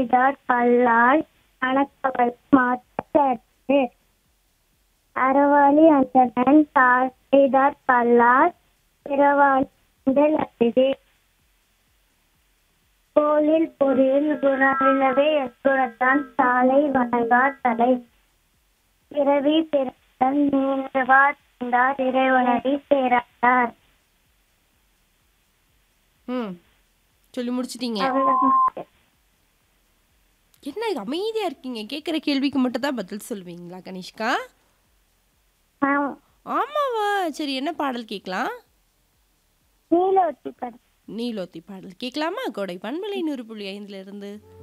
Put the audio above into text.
செய்தார் கல்லால் கணக்கவள் மாற்றது அறவாளி அந்தணன் தாழ் செய்தார் கல்லால் பிறவாளி அழுது கோலில் பொறியில் குணமில்லவே எக்குணத்தான் சாலை வணங்கார் தலை பிறவி பிறந்தன் நீண்டவார் இருந்தார் இறைவனடி சேராதார் ம் சொல்லி முடிச்சிட்டீங்க அவ்வளவுதான். என்ன அமைதியா இருக்கீங்க கேட்குற கேள்விக்கு மட்டும் தான் பதில் சொல்லுவீங்களா கனிஷ்கா ஆம். ஆமாவா சரி என்ன பாடல் கேட்கலாம் நீலோத்தி படம் நீலோத்தி பாடல் கேட்கலாமா கோடை பண்பலை நூறு புள்ளி ஐந்துல இருந்து